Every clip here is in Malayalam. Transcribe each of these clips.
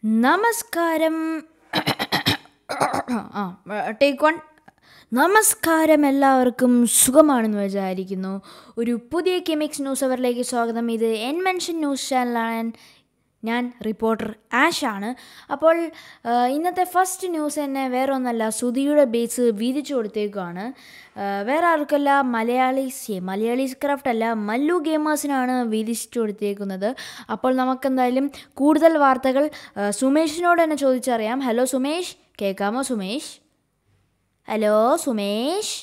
നമസ്കാരം ആ ടേക്ക് വൺ നമസ്കാരം എല്ലാവർക്കും സുഖമാണെന്ന് വിചാരിക്കുന്നു ഒരു പുതിയ കെമിക്സ് ന്യൂസ് അവറിലേക്ക് സ്വാഗതം ഇത് എൻ മെൻഷൻ ന്യൂസ് ചാനലാണ് ഞാൻ റിപ്പോർട്ടർ ആഷ് ആണ് അപ്പോൾ ആ, ഇന്നത്തെ ഫസ്റ്റ് ന്യൂസ് തന്നെ വേറെ ഒന്നല്ല സുധിയുടെ ബേസ് വീതിച്ചു കൊടുത്തേക്കുവാണ് ആ, വേറെ ആർക്കല്ല മലയാളീസ് മലയാളീസ് ക്രാഫ്റ്റ് അല്ല മല്ലു ഗെയിമേഴ്സിനാണ് വീതിച്ചു കൊടുത്തേക്കുന്നത് അപ്പോൾ നമുക്കെന്തായാലും കൂടുതൽ വാർത്തകൾ ആ, സുമേഷിനോട് തന്നെ ചോദിച്ചറിയാം ഹലോ സുമേഷ് കേൾക്കാമോ സുമേഷ് ഹലോ സുമേഷ്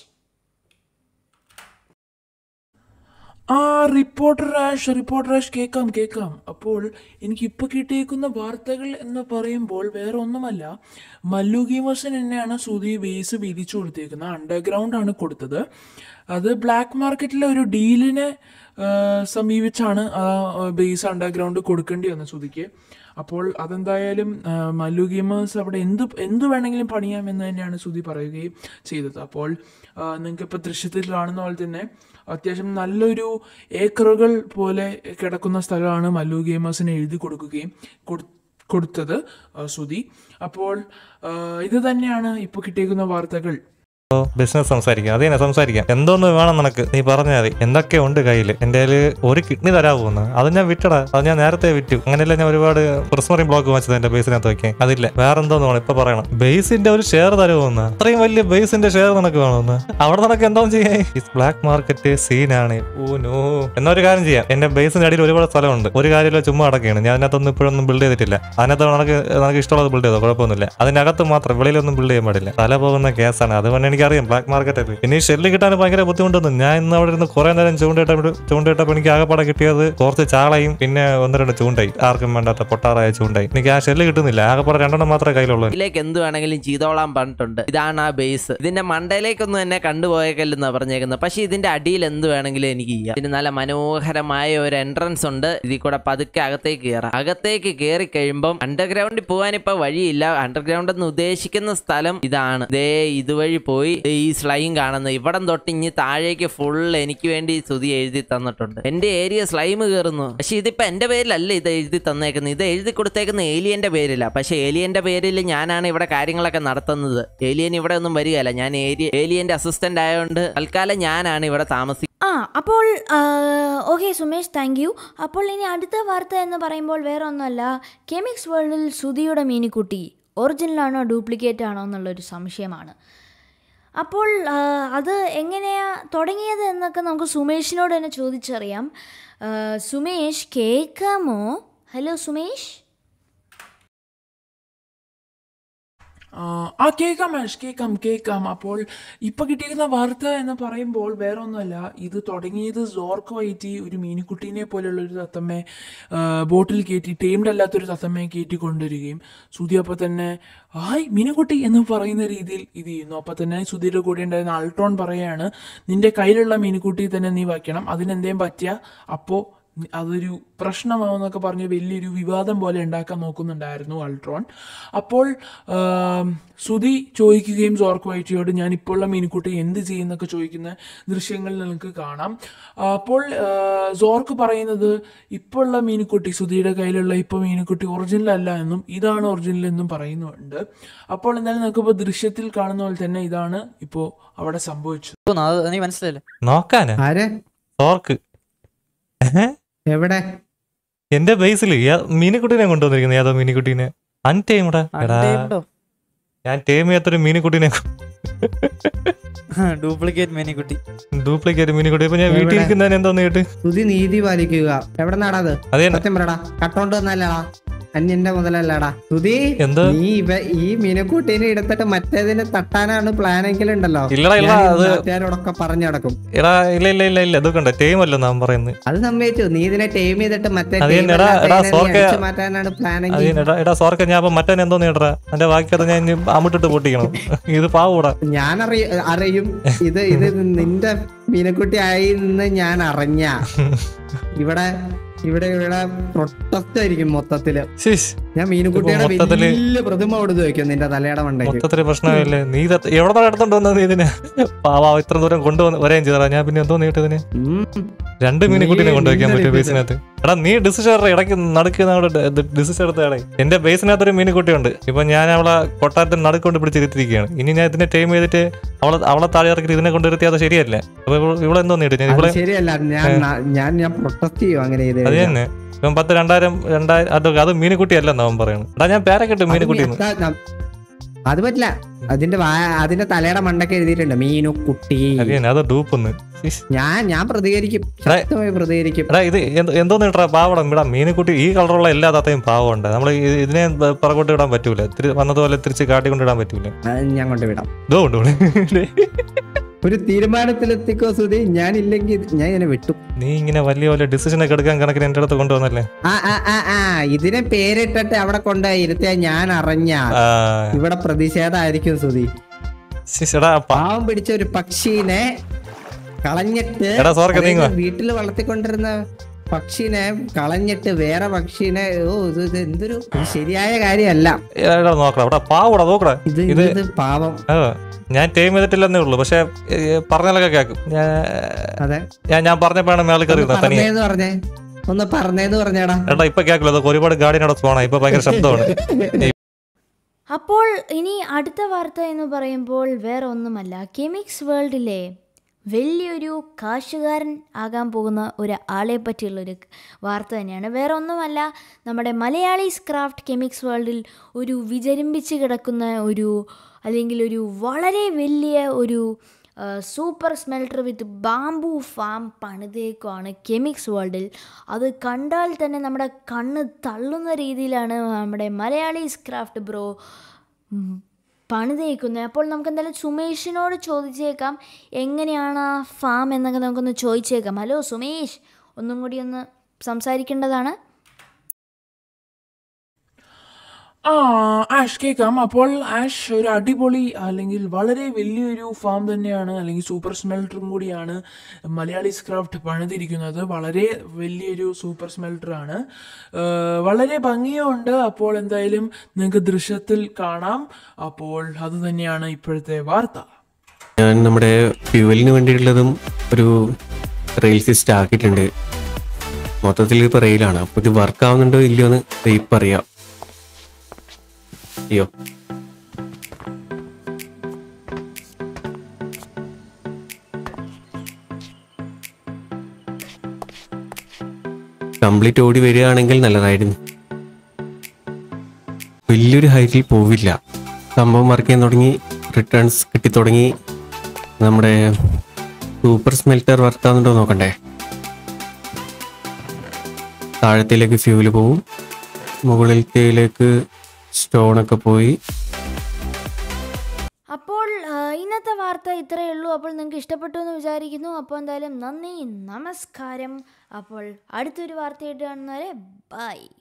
ആ റിപ്പോർട്ടർ രാഷ് റിപ്പോർട്ടർ രാഷ് കേൾക്കാം കേൾക്കാം അപ്പോൾ എനിക്ക് ഇപ്പോൾ കിട്ടിയേക്കുന്ന വാർത്തകൾ എന്ന് പറയുമ്പോൾ വേറെ ഒന്നുമല്ല മല്ലു ഗെയിമേഴ്സിന് തന്നെയാണ് സുധി ബേസ് വിധിച്ചു കൊടുത്തേക്കുന്നത് അണ്ടർഗ്രൗണ്ട് ആണ് കൊടുത്തത് അത് ബ്ലാക്ക് മാർക്കറ്റിലെ ഒരു ഡീലിനെ ആ, സമീപിച്ചാണ് ആ ബേസ് അണ്ടർഗ്രൗണ്ട് കൊടുക്കേണ്ടി വന്നത് സുധിക്ക് അപ്പോൾ അതെന്തായാലും ആ, മല്ലു ഗെയിമേഴ്സ് അവിടെ എന്ത് എന്ത് വേണമെങ്കിലും പണിയാമെന്ന് തന്നെയാണ് സുധി പറയുകയും ചെയ്തത് അപ്പോൾ നിങ്ങൾക്ക് ഇപ്പോൾ ദൃശ്യത്തിൽ കാണുന്ന പോലെ തന്നെ അത്യാവശ്യം നല്ലൊരു ഏക്കറുകൾ പോലെ കിടക്കുന്ന സ്ഥലമാണ് മല്ലു ഗെയിമേഴ്സിന് എഴുതി കൊടുക്കുകയും കൊടു- കൊടുത്തത് ആ, സുധി അപ്പോൾ ആ, ഇത് തന്നെയാണ് ഇപ്പോൾ കിട്ടിയേക്കുന്ന വാർത്തകൾ ബിസിനസ് സംസാരിക്കാം അത് തന്നെ സംസാരിക്കാം എന്തോന്ന് വേണം നിനക്ക് നീ പറഞ്ഞാൽ മതി എന്തൊക്കെ ഉണ്ട് കയ്യിൽ എൻ്റെ കയ്യിൽ ഒരു കിഡ്നി തരാൻ പോകുന്നു അത് ഞാൻ വിറ്റടാ അത് ഞാൻ നേരത്തെ വിറ്റു അങ്ങനെയല്ല ഞാൻ ഒരുപാട് പ്രിസ്മറി ബ്ലോക്ക് വെച്ചത് എന്റെ ബേസിനകത്ത് വെക്കാൻ അതില്ല വേറെ എന്തോന്ന് വേണം ഇപ്പൊ പറയണം ബേസിന്റെ ഒരു ഷെയർ തരുമെന്ന് അത്രയും വലിയ ബേസിന്റെ ഷെയർ നിനക്ക് വേണമെന്ന് അവിടെ നിനക്ക് എന്തോന്ന് ചെയ്യാൻ ഈ ബ്ലാക്ക് മാർക്കറ്റ് സീനാണ് ഓ നോ എന്നാ ഒരു കാര്യം ചെയ്യാം എന്റെ ബേസിന്റെ അടിയിൽ ഒരുപാട് സ്ഥലമുണ്ട് ഒരു കാര്യമില്ല ചുമ്മാ അടക്കുകയാണ് ഞാൻ അതിനകത്തൊന്നും ഇപ്പോഴൊന്നും ബിൽഡ് ചെയ്തിട്ടില്ല അതിനകത്ത് നിനക്ക് നിനക്ക് ഇഷ്ടമുള്ളത് ബിൽഡ് ചെയ്തോ കുഴപ്പമൊന്നുമില്ല അതിനകത്ത് മാത്രം വെളിയിലൊന്നും ബിൽഡ് ചെയ്യാൻ പാടില്ല തല പോകുന്ന കേസാണ് അതുകൊണ്ട് എനിക്കറിയാം ബ്ലാക്ക് മാർക്കറ്റ് അല്ലേ ഇനി ഷെല്ല് കിട്ടാൻ ഭയങ്കര ബുദ്ധിമുട്ടൊന്നും ഞാൻ ഇന്ന് അവിടെ ഇരുന്ന് കുറെ നേരം ചൂണ്ടിട്ട ചൂണ്ടിട്ടപ്പോൾ എനിക്ക് ആകെപ്പാടെ കിട്ടിയത് കുറച്ച് ചാളയും പിന്നെ ഒന്ന് രണ്ട് ചൂണ്ടായി ആർക്കും വേണ്ടാത്ത പൊട്ടാറായ ചൂണ്ടായി എനിക്ക് ആ ഷെല്ല് കിട്ടുന്നില്ല ആകെപ്പാടെ രണ്ടെണ്ണം മാത്രമേ കയ്യിലുള്ളൂ ഇതിലേക്ക് എന്ത് വേണമെങ്കിലും ചെയ്തോളാൻ പറഞ്ഞിട്ടുണ്ട് ഇതാണ് ആ ബേസ് ഇതിന്റെ മണ്ടയിലേക്കൊന്നും എന്നെ കണ്ടുപോയേക്കല്ലെന്നാ പറഞ്ഞേക്കുന്നത് പക്ഷെ ഇതിന്റെ അടിയിൽ എന്ത് വേണമെങ്കിലും എനിക്ക് ചെയ്യാം ഇതിന് നല്ല മനോഹരമായ ഒരു എൻട്രൻസ് ഉണ്ട് ഇതിൽ കൂടെ പതുക്കെ അകത്തേക്ക് കയറാം അകത്തേക്ക് കയറി കഴിയുമ്പം അണ്ടർഗ്രൗണ്ടിൽ പോകാൻ ഇപ്പൊ വഴിയില്ല അണ്ടർഗ്രൗണ്ട് എന്ന് ഉദ്ദേശിക്കുന്ന സ്ഥലം ഇതാണ് ദേ ഇതുവഴി പോയി ദേ ഈ സ്ലൈം കാണുന്നത് ഇവിടം തൊട്ട് ഇനി താഴേക്ക് ഫുൾ എനിക്ക് വേണ്ടി സ്തുതി എഴുതി തന്നിട്ടുണ്ട് എന്റെ ഏരിയ സ്ലൈം കയറുന്നു പക്ഷെ ഇതിപ്പോ എന്റെ പേരിലല്ല ഇത് എഴുതി തന്നേക്കുന്നത് ഇത് എഴുതി കൊടുത്തേക്കുന്ന ഏലിയന്റെ പേരില്ല പക്ഷെ ഏലിയന്റെ പേരിൽ ഞാനാണ് ഇവിടെ കാര്യങ്ങളൊക്കെ നടത്തുന്നത് ഏലിയൻ ഇവിടെ ഒന്നും വരികയല്ല ഞാൻ ഏരിയ ഏലിയന്റെ അസിസ്റ്റന്റ് ആയതുകൊണ്ട് തൽക്കാലം ഞാനാണ് ഇവിടെ താമസിക്കുന്നത് ആ അപ്പോൾ ഓക്കെ സുമേഷ് താങ്ക് യു അപ്പോൾ ഇനി അടുത്ത വാർത്ത എന്ന് പറയുമ്പോൾ വേറെ ഒന്നുമല്ല കെമിക്സ് വേൾഡിൽ സുധിയുടെ മീനിക്കുട്ടി ഒറിജിനലാണോ ഡ്യൂപ്ലിക്കേറ്റ് ആണോ എന്നുള്ളൊരു സംശയമാണ് അപ്പോൾ ആ, അത് എങ്ങനെയാ തുടങ്ങിയത് എന്നൊക്കെ നമുക്ക് സുമേഷിനോട് തന്നെ ചോദിച്ചറിയാം ആ, സുമേഷ് കേൾക്കാമോ ഹലോ സുമേഷ് ആ, ആ കേൾക്കാം മാഷ് കേൾക്കാം കേൾക്കാം അപ്പോൾ ഇപ്പൊ കിട്ടിയിരിക്കുന്ന വാർത്ത എന്ന് പറയുമ്പോൾ വേറെ ഒന്നുമല്ല ഇത് തുടങ്ങിയത് സോർക്ക് വൈറ്റി ഒരു മീനുക്കുട്ടീനെ പോലെയുള്ള ഒരു തത്തമ്മയെ ആ, ബോട്ടിൽ കയറ്റി ടൈംഡ് അല്ലാത്തൊരു തത്തമ്മയെ കയറ്റി കൊണ്ടുവരികയും സുധി അപ്പോൾ തന്നെ ഹായ് മീനുക്കുട്ടി എന്ന് പറയുന്ന രീതിയിൽ ഇത് ചെയ്യുന്നു അപ്പോൾ തന്നെ സുധിയുടെ കൂടെ ഉണ്ടായിരുന്ന അൾട്രോൺ പറയാണ് നിന്റെ കയ്യിലുള്ള മീനുക്കുട്ടി തന്നെ നീ വയ്ക്കണം അതിനെന്തേലും പറ്റിയ അപ്പോൾ അതൊരു പ്രശ്നമാവെന്നൊക്കെ പറഞ്ഞ് വലിയൊരു വിവാദം പോലെ ഉണ്ടാക്കാൻ നോക്കുന്നുണ്ടായിരുന്നു അൾട്രോൺ അപ്പോൾ ആം, സുധി ചോദിക്കുകയും സോർക്ക് വൈറ്റിയോട് ഞാൻ ഇപ്പോഴുള്ള മീനുക്കുട്ടി എന്ത് ചെയ്യുന്നൊക്കെ ചോദിക്കുന്ന ദൃശ്യങ്ങൾ നിങ്ങൾക്ക് കാണാം അപ്പോൾ ആ, സോർക്ക് പറയുന്നത് ഇപ്പോഴുള്ള മീനുക്കുട്ടി സുധിയുടെ കയ്യിലുള്ള ഇപ്പോൾ മീനുക്കുട്ടി ഒറിജിനൽ അല്ല എന്നും ഇതാണ് ഒറിജിനൽ എന്നും പറയുന്നുണ്ട് അപ്പോൾ എന്തായാലും നമുക്കിപ്പോൾ ദൃശ്യത്തിൽ കാണുന്ന പോലെ തന്നെ ഇതാണ് ഇപ്പോൾ അവിടെ സംഭവിച്ചത് തോന്നുന്നു. അത് നീ മനസ്സിലായില്ലേ നോക്കാനാ ആര് സോർക്ക് എവിടെ എന്റെ ബേസിൽ മീനുക്കുട്ടീനെ കൊണ്ടുവന്നിരിക്കുന്നത് ഏതോ മീനുക്കുട്ടീനെ അൻടൈമടാ എടാ അൺടൈംഡോ ഞാൻ ടൈം ചെയ്യാത്തൊരു മീനുക്കുട്ടീനെ ഡ്യൂപ്ലിക്കേറ്റ് മേനിക്കുട്ടി ഡ്യൂപ്ലിക്കേറ്റ് മീനുക്കുട്ടി ഇപ്പൊ ഞാൻ വീട്ടിൽ എവിടെ? ഇരിക്കുന്നതിന് എന്തോന്ന് കേട്ട് സ്തുതി നീതി പാലിക്കുക എവിടെ നാടാത് അതേ സത്യം പറയടാ കട്ടോണ്ട് വന്നല്ലടാ അന്യന്റെ മുതലല്ലടാ സ്തുതി എന്താ? നീ ഇവ ഈ മീനക്കൂട്ടീനെ എടുത്തിട്ട് മറ്റേതിനെ തട്ടാനാണ് പ്ലാൻ എങ്കിലും ഉണ്ടല്ലോ ഇല്ലടാ, ഇല്ല, ഞാൻ ഈ അത് നാട്ടുകാരോടൊക്കെ പറഞ്ഞു നടക്കും എടാ ഇല്ല ഇല്ല ഇല്ല ഇല്ല ഇതൊക്കെ ഉണ്ട് ടൈം അല്ല നാം പറയുന്നത് അത് സമ്മതിച്ചു നീ ഇതിനെ ടൈം ചെയ്തിട്ട് മറ്റേ അത് team തന്നെ, എടാ, അല്ലാത്തതിനെ എടാ, നീ സോർക്കെ- അടിച്ചു മാറ്റാനാണ് പ്ലാൻ അത് എങ്കിൽ എടാ എടാ സോർക്ക ഞാൻ അപ്പൊ മറ്റേ എന്തോന്ന് കേട്ടടാ എന്റെ ബാക്കിയത് ഞാൻ ഇനി അമിട്ടിട്ട് പൊട്ടിക്കണം ഇത് പാവൂടാ ഞാൻ അറിയ അറിയും ഇത് ഇത് നിന്റെ മീനക്കുട്ടി ആയി എന്ന് ഞാൻ അറിഞ്ഞ ഇവിടെ ഇവിടെ ഇവിടെ പ്രൊട്ടസ്റ്റ് ആയിരിക്കും മൊത്തത്തില് ശീഷ് ഞാൻ മീനുകുട്ടിയുടെ മൊത്തത്തില് വലിയ പ്രതിമ കൊടുത്ത് വെക്കും നിന്റെ തലയുടെ മണ്ടയ്ക്ക് മൊത്തത്തില് പ്രശ്നമില്ലേ നീ ഇത് എവിടെ എടുത്തോണ്ട് വന്നത് നീ ഇതിനെ പാവാ ഇത്ര ദൂരം കൊണ്ടുവന്ന് വരെയും ചെയ്തടാ ഞാൻ പിന്നെ എന്തോ നീട്ട് ഇതിന് ഉം. രണ്ട് മീനുകുട്ടീനെ നീ കൊണ്ടുവയ്ക്കാൻ പറ്റും എന്തിനാ ബേസിനകത്ത് എടാ നീ ഡിസിഷൻ ഇടയ്ക്ക് നടുക്കുന്ന ഡിസിഷൻ എടുത്തയാളെ എന്റെ ബേസിനകത്ത് ഒരു മീനുകുട്ടിയുണ്ട് ഇപ്പൊ ഞാൻ അവളെ കൊട്ടാരത്തിന് നടുക്കൊണ്ട് പിടിച്ചിരുത്തിരിക്കുകയാണ് ഇനി ഞാൻ ഇതിനെ ടൈം ചെയ്തിട്ട് അവളെ അവളെ താഴെ ഇറക്കി ഇതിനെ കൊണ്ടിരുത്തി അത് ശരിയല്ല അപ്പൊ ഇവള് ഇവിടെ എന്തോ നീട്ട് ഞാൻ അത് ഇവിടെ ശരിയല്ല ഞാൻ ഞാൻ ഞാൻ പ്രൊട്ടസ്റ്റ് ചെയ്യും അങ്ങനെ ചെയ്ത് അത് കഴിഞ്ഞാ. തന്നെ ഇപ്പം പത്ത് രണ്ടായിരം രണ്ടായിരം അത് അത് മീനുകുട്ടി അല്ലെന്ന് അവൻ പറയണം എടാ ഞാൻ പേരക്കെട്ട് അത് മീനുകുട്ടി എത്താ- ന- അത് പറ്റില്ല അതിന്റെ വാ- അതിന്റെ തലയുടെ മണ്ടയ്ക്ക് എഴുതിയിട്ടുണ്ട് മീനു കുട്ടി അത് തന്നെ അത് ഡൂപ്പൊന്ന് ഞാൻ ഞാൻ പ്രതികരിക്കും ശക്തമായി പ്രതികരിക്കും എടാ ഇത് എന്ത്- എന്തോന്ന് ഇട്ടാ പാവടം ഇവിടെ മീനുകുട്ടി ഈ കളറുള്ള എല്ലാ താത്തയും പാവമുണ്ട് നമ്മൾ ഇതിനെ പ- പുറകോട്ട് ഇടാൻ പറ്റൂല തിരി- വന്നതുപോലെ തിരിച്ച് കാട്ടിക്കൊണ്ട് ഇടാൻ പറ്റൂല അത് ഞാൻ കൊണ്ടുവിടാം ഇതോ ഉണ്ട് ഇവിടെ. ഒരു തീരുമാനത്തിലെത്തിക്കോ സുധി ഞാൻ ഇല്ലെങ്കിൽ ഞാൻ ഇതിനെ വിട്ടു നീ ഇങ്ങനെ വലിയ വലിയ ഡിസിഷൻ ഒക്കെ എടുക്കാൻ കണക്കിന് എന്റെ അടുത്ത് കൊണ്ടുവന്നല്ലേ ആ ആ ആ ആ ഇതിനെ പേരിട്ടിട്ട് അവിടെ കൊണ്ടുപോയി ഇരുത്തിയാ ഞാൻ അറിഞ്ഞ ആ, ഇവിടെ പ്രതിഷേധമായിരിക്കും സുധി ശ്ശ്, എടാ പ- പാവം പിടിച്ച ഒരു പക്ഷീനെ കളഞ്ഞിട്ട് എടാ, സോർക്ക നീങ്ങുവാ. അതായത് വീട്ടിൽ വളർത്തിക്കൊണ്ടിരുന്ന പക്ഷീനെ കളഞ്ഞിട്ട് വേറെ പക്ഷീനെ ഓ ഇത് ഇത് എന്തൊരു ഇത് ശരിയായ കാര്യമല്ല എടാ നോക്കടാ ഇവിടെ പാവടാ നോക്കടാ ഇത് ഇത് ഇത് പാവം ആ, ഞാൻ ടൈം ചെയ്തിട്ടില്ലെന്നേ ഉള്ളൂ പക്ഷെ പറഞ്ഞാലൊക്കെ കേൾക്കും ഞാൻ അതെ ഞാൻ ഞാൻ പറഞ്ഞപ്പോഴാണ് മേളിൽ കയറി ഒന്ന് തനിയെ പറഞ്ഞേന്ന് പറഞ്ഞേ ഒന്ന് പറഞ്ഞേന്ന് പറഞ്ഞേടാ എടാ ഇപ്പൊ കേൾക്കില്ല അതൊക്കെ ഒരുപാട് ഗാഡിനോട് പോണ ഇപ്പൊ ഭയങ്കര ശബ്ദമാണ് അപ്പോൾ ഇനി അടുത്ത വാർത്ത എന്ന് പറയുമ്പോൾ വേറെ ഒന്നുമല്ല കെമിക്സ് വേൾഡിലെ വലിയൊരു കാശുകാരൻ ആകാൻ പോകുന്ന ഒരു ആളെ പറ്റിയുള്ളൊരു വാർത്ത തന്നെയാണ് വേറെ ഒന്നുമല്ല നമ്മുടെ മലയാളീസ് ക്രാഫ്റ്റ് കെമിക്സ് വേൾഡിൽ ഒരു വിചരിമ്പിച്ച് കിടക്കുന്ന ഒരു അല്ലെങ്കിൽ ഒരു വളരെ വലിയ ഒരു ആ, super smelter with bamboo farm പണിതേക്കുവാണ് കെമിക്സ് വേൾഡിൽ അത് കണ്ടാൽ തന്നെ നമ്മുടെ കണ്ണ് തള്ളുന്ന രീതിയിലാണ് നമ്മുടെ മലയാളീസ് ക്രാഫ്റ്റ് ബ്രോ ഉം, പണിതേക്കുന്നത് അപ്പോൾ നമുക്ക് എന്തായാലും സുമേഷിനോട് ചോദിച്ചേക്കാം എങ്ങനെയാണ് ആ ഫാം എന്നൊക്കെ നമുക്കൊന്ന് ചോദിച്ചേക്കാം ഹലോ സുമേഷ് ഒന്നും കൂടി ഒന്ന് സംസാരിക്കേണ്ടതാണ് ആ ആഷ് കേൾക്കാം അപ്പോൾ ആഷ് ഒരു അടിപൊളി അല്ലെങ്കിൽ വളരെ വലിയൊരു ഫാം തന്നെയാണ് അല്ലെങ്കിൽ സൂപ്പർ സ്മെൽറ്ററും കൂടിയാണ് മലയാളി സ്ക്രാഫ്റ്റ് പണിതിരിക്കുന്നത് വളരെ വലിയൊരു സൂപ്പർ സ്മെൽറ്ററാണ് വളരെ ഭംഗിയുണ്ട് അപ്പോൾ എന്തായാലും നിങ്ങൾക്ക് ദൃശ്യത്തിൽ കാണാം അപ്പോൾ അത് തന്നെയാണ് ഇപ്പോഴത്തെ വാർത്ത ഞാൻ നമ്മുടെ ഫ്യൂവലിന് വേണ്ടിയിട്ടുള്ളതും ഒരു റെയിൽ സിസ്റ്റം ആക്കിയിട്ടുണ്ട് മൊത്തത്തിൽ ഇപ്പോൾ റെയിലാണ് അപ്പോൾ ഇത് വർക്ക് ആവുന്നുണ്ടോ ഇല്ലയോ എന്ന് ഇപ്പം അറിയാം അയ്യോ കംപ്ലീറ്റ് ഓടി വരികയാണെങ്കിൽ നല്ലതായിരുന്നു വലിയൊരു ഹൈറ്റിൽ പോവില്ല സംഭവം വർക്ക് ചെയ്യാൻ തുടങ്ങി റിട്ടേൺസ് കിട്ടി തുടങ്ങി നമ്മുടെ സൂപ്പർ സ്മെൽറ്റർ വർക്ക് ആവുന്നുണ്ടോ നോക്കണ്ടേ താഴത്തേലേക്ക് ഫ്യൂല് പോവും മുകളിലത്തേലേക്ക് സ്റ്റോണൊക്കെ പോയി അപ്പോൾ ആ, ഇന്നത്തെ വാർത്ത ഇത്രയേ ഉള്ളൂ അപ്പോൾ നിങ്ങൾക്ക് ഇഷ്ടപ്പെട്ടു എന്ന് വിചാരിക്കുന്നു അപ്പോൾ എന്തായാലും നന്ദി നമസ്കാരം അപ്പോൾ അടുത്തൊരു വാർത്തയായിട്ട് കാണുന്നവരെ ബൈ